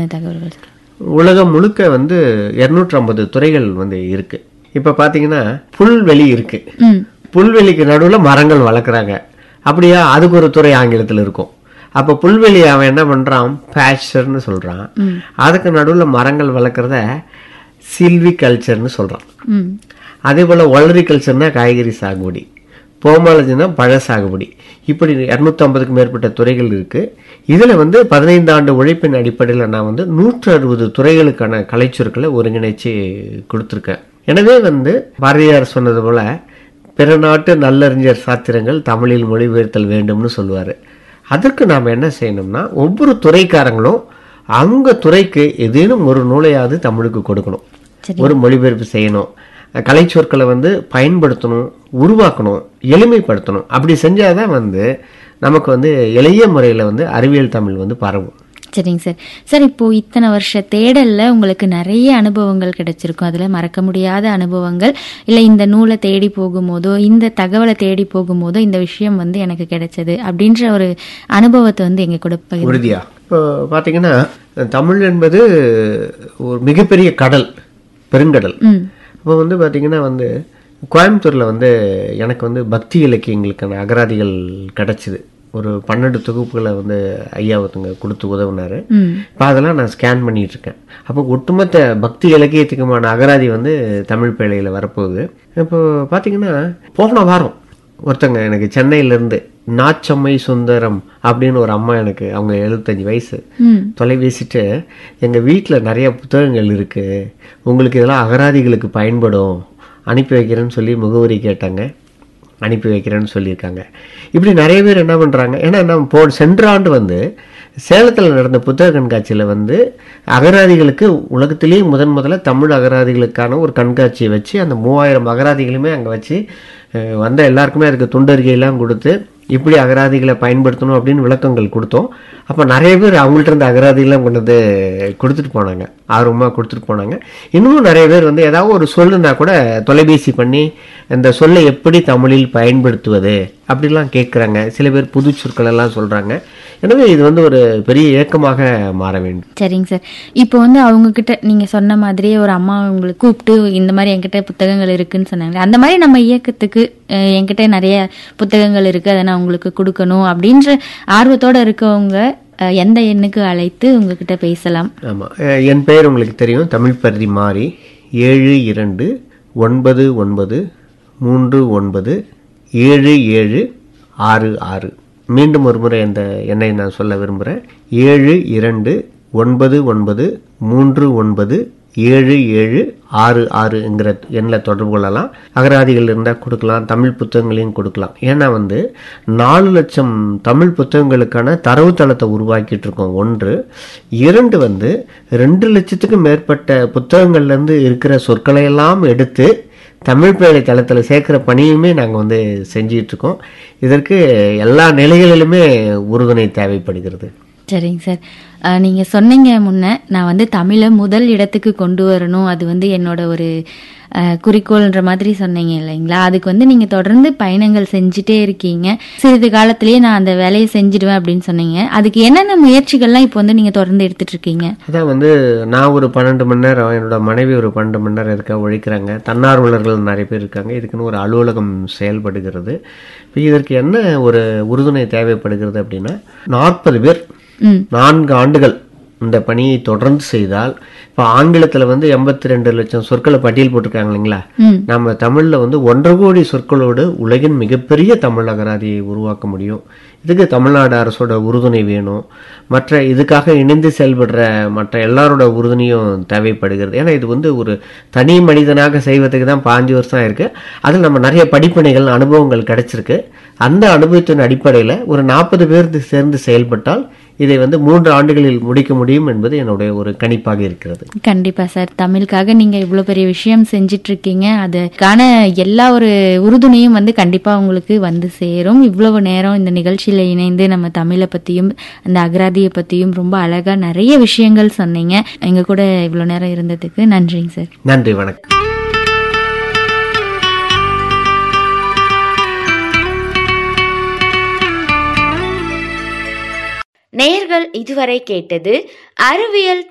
பற்றின தகவல்கள் சொல்லுங்க. உலகம் முழுக்க வந்து 250 துறைகள் வந்து இருக்கு இப்ப பாத்தீங்கன்னா புல்வெளி இருக்கு ம் புல்வெளிக்கு நடுவுல மரங்கள் வளர்க்குறாங்க அப்படியா அதுக்கு ஒரு துறை ஆங்கிலத்தில் இருக்கும் அப்ப புல்வெளி அவன் என்ன பண்றான் பேச்சர்னு சொல்றான் அதுக்கு நடுவுல மரங்கள் வளர்க்குறத சில்வி கல்ச்சர்னு சொல்றான் ம் அதே போல ஒளரி கல்ச்சர்னா காய்கறி சாகுபடி போமாலஜினா பழ சாகுபடி இப்படி 250க்கு மேற்பட்ட துறைகள் இருக்கு இதுல வந்து பதினைந்து ஆண்டு உழைப்பின் அடிப்படையில் நான் வந்து நூற்று அறுபது துறைகளுக்கான கலைச்சொற்களை ஒருங்கிணைச்சு கொடுத்துருக்கேன் எனவே வந்து பாரதியார் சொன்னது போல பிற நாட்டு நல்லறிஞர் சாத்திரங்கள் தமிழில் மொழிபெயர்த்தல் வேண்டும்னு சொல்லுவாரு அதற்கு நாம் என்ன செய்யணும்னா ஒவ்வொரு துறைக்காரங்களும் அவங்க துறைக்கு ஏதேனும் ஒரு நூலையாவது தமிழுக்கு கொடுக்கணும் ஒரு மொழிபெயர்ப்பு செய்யணும் கலைச்சொற்களை வந்து பயன்படுத்தணும் உருவாக்கணும் எளிமைப்படுத்தணும் அப்படி செஞ்சாதான் வந்து நமக்கு வந்து எளிய முறையில் வந்து அறிவியல் தமிழ் வந்து பரவும் சரிங்க சார் சார் இப்போ இத்தனை வருஷ தேடல்ல உங்களுக்கு நிறைய அனுபவங்கள் கிடைச்சிருக்கும் அதுல மறக்க முடியாத அனுபவங்கள் இல்ல இந்த நூலை தேடி போகும்போதோ இந்த தகவலை தேடி போகும்போதோ இந்த விஷயம் வந்து எனக்கு கிடைச்சது அப்படின்ற ஒரு அனுபவத்தை வந்து எங்க கூட பகிர்ந்து உறுதியா இப்போ பார்த்தீங்கன்னா தமிழ் என்பது ஒரு மிகப்பெரிய கடல் பெருங்கடல் ம் இப்போ வந்து பார்த்தீங்கன்னா வந்து கோயம்புத்தூரில் வந்து எனக்கு வந்து பக்தி இலக்கியங்களுக்கான அகராதிகள் கிடைச்சிது ஒரு பன்னெண்டு தொகுப்புகளை வந்து ஐயா ஒருத்தங்க கொடுத்து உதவுனாரு ம் இப்போ அதெல்லாம் நான் ஸ்கேன் பண்ணிட்டு இருக்கேன் அப்போ ஒட்டுமொத்த பக்தி இலக்கியத்துக்குமான அகராதி வந்து தமிழ் பேழையில் வரப்போகுது இப்போ பார்த்தீங்கன்னா போன வாரம் ஒருத்தங்க எனக்கு சென்னையிலேருந்து நாச்சம்மை சுந்தரம் அப்படின்னு ஒரு அம்மா எனக்கு அவங்க எழுபத்தஞ்சு வயசு ம் தொலைபேசிட்டு எங்கள் வீட்டில் நிறைய புத்தகங்கள் இருக்குது உங்களுக்கு இதெல்லாம் அகராதிகளுக்கு பயன்படும் அனுப்பி வைக்கிறேன்னு சொல்லி முகவரி கேட்டாங்க அனுப்பி வைக்கிறேன்னு சொல்லியிருக்காங்க இப்படி நிறைய பேர் என்ன பண்ணுறாங்க ஏன்னா நம்ம போ சென்ற ஆண்டு வந்து சேலத்தில் நடந்த புத்தக கண்காட்சியில் வந்து அகராதிகளுக்கு உலகத்திலேயே முதன் முதல்ல தமிழ் அகராதிகளுக்கான ஒரு கண்காட்சியை வச்சு அந்த மூவாயிரம் அகராதிகளுமே அங்கே வச்சு அஹ், வந்த எல்லாருக்குமே அதுக்கு துண்டறிக்கையெல்லாம் கொடுத்து இப்படி அகராதிகளை பயன்படுத்தணும் அப்படின்னு விளக்கங்கள் கொடுத்தோம் அப்போ நிறைய பேர் அவங்கள்ட்ட இருந்த அகராதியெல்லாம் கொண்டு வந்து கொடுத்துட்டு போனாங்க ஆர்வமாக கொடுத்துட்டு போனாங்க இன்னமும் நிறைய பேர் வந்து ஏதாவது ஒரு சொல்லுனா கூட தொலைபேசி பண்ணி இந்த சொல்லை எப்படி தமிழில் பயன்படுத்துவது அப்படிலாம் கேட்குறாங்க சில பேர் புது சொற்கள் எல்லாம் சொல்கிறாங்க எனவே இது வந்து ஒரு பெரிய இயக்கமாக மாற வேண்டும் சரிங்க சார் இப்போ வந்து அவங்க கிட்ட நீங்க சொன்ன மாதிரியே ஒரு அம்மா உங்களுக்கு கூப்பிட்டு இந்த மாதிரி என்கிட்ட புத்தகங்கள் இருக்குன்னு சொன்னாங்க அந்த மாதிரி நம்ம இயக்கத்துக்கு அஹ், என்கிட்ட நிறைய புத்தகங்கள் இருக்கு அதை நான் உங்களுக்கு கொடுக்கணும் அப்படின்ற ஆர்வத்தோட இருக்கவங்க அஹ், எந்த எண்ணுக்கு அழைத்து உங்ககிட்ட பேசலாம் ஆமாம் என் பெயர் உங்களுக்கு தெரியும் தமிழ் பரிதி மாறி ஏழு இரண்டு ஒன்பது ஒன்பது மூன்று ஒன்பது ஏழு ஏழு ஆறு ஆறு மீண்டும் ஒரு முறை அந்த எண்ணை நான் சொல்ல விரும்புகிறேன் ஏழு இரண்டு ஒன்பது ஒன்பது மூன்று ஒன்பது ஏழு ஏழு ஆறு ஆறுங்கிற எண்ணில் தொடர்பு கொள்ளலாம் அகராதிகள் இருந்தால் கொடுக்கலாம் தமிழ் புத்தகங்களையும் கொடுக்கலாம் ஏன்னா வந்து நாலு லட்சம் தமிழ் புத்தகங்களுக்கான தரவுத்தளத்தை உருவாக்கிட்டு இருக்கோம் ஒன்று இரண்டு வந்து ரெண்டு லட்சத்துக்கும் மேற்பட்ட புத்தகங்கள்லேருந்து இருக்கிற சொற்களை எல்லாம் எடுத்து தமிழ் பேழை தளத்தில் சேர்க்குற பணியுமே நாங்கள் வந்து செஞ்சிட்டு இருக்கோம் இதற்கு எல்லா நிலைகளிலுமே உறுதுணை தேவைப்படுகிறது சரிங்க சார் அஹ், நீங்க சொன்னீங்க முன்ன நான் வந்து தமிழை முதல் இடத்துக்கு கொண்டு வரணும் அது வந்து என்னோட ஒரு அஹ், குறிக்கோள்ன்ற மாதிரி சொன்னீங்க இல்லைங்களா அதுக்கு வந்து நீங்க தொடர்ந்து பயணங்கள் செஞ்சுட்டே இருக்கீங்க சிறிது காலத்திலேயே நான் அந்த வேலையை செஞ்சிடுவேன் அப்படின்னு சொன்னீங்க அதுக்கு என்னென்ன முயற்சிகள்லாம் இப்போ வந்து நீங்க தொடர்ந்து எடுத்துட்டு இருக்கீங்க அதான் வந்து நான் ஒரு பன்னெண்டு மணி நேரம் என்னோட மனைவி ஒரு பன்னெண்டு மணி நேரம் இருக்க உழைக்கிறாங்க தன்னார்வலர்கள் நிறைய பேர் இருக்காங்க இதுக்குன்னு ஒரு அலுவலகம் செயல்படுகிறது இப்போ இதற்கு என்ன ஒரு உறுதுணை தேவைப்படுகிறது அப்படின்னா நாற்பது பேர் ம் நான்கு ஆண்டுகள் இந்த பணியை தொடர்ந்து செய்தால் இப்போ ஆங்கிலத்தில் வந்து எண்பத்தி ரெண்டு லட்சம் சொற்களை பட்டியல் போட்டிருக்காங்க இல்லைங்களா ம் நம்ம தமிழில் வந்து ஒன்றரை கோடி சொற்களோடு உலகின் மிகப்பெரிய தமிழ் அகராதியை உருவாக்க முடியும் இதுக்கு தமிழ்நாடு அரசோட உறுதுணை வேணும் மற்ற இதுக்காக இணைந்து செயல்படுற மற்ற எல்லாரோட உறுதுணையும் தேவைப்படுகிறது ஏன்னா இது வந்து ஒரு தனி மனிதனாக செய்வதுக்கு தான் பாஞ்சு வருஷம் இருக்கு அதில் நம்ம நிறைய படிப்பினைகள் அனுபவங்கள் கிடைச்சிருக்கு அந்த அனுபவத்தின் அடிப்படையில் ஒரு நாற்பது பேர் சேர்ந்து செயல்பட்டால் இதை வந்து மூன்று ஆண்டுகளில் முடிக்க முடியும் என்பது என்னுடைய ஒரு கணிப்பாக இருக்கிறது கண்டிப்பா சார் தமிழுக்காக நீங்க இவ்வளவு பெரிய விஷயம் செஞ்சிட்டு இருக்கீங்க அதுக்கான எல்லா ஒரு உறுதுணையும் வந்து கண்டிப்பா உங்களுக்கு வந்து சேரும் இவ்வளவு நேரம் இந்த நிகழ்ச்சியில இணைந்து நம்ம தமிழை பத்தியும் அந்த அகராதியை பத்தியும் ரொம்ப அழகா நிறைய விஷயங்கள் சொன்னீங்க எங்க கூட இவ்வளவு நேரம் இருந்ததுக்கு நன்றிங்க சார் நன்றி வணக்கம் நேயர்கள் இதுவரை கேட்டது அறிவியல்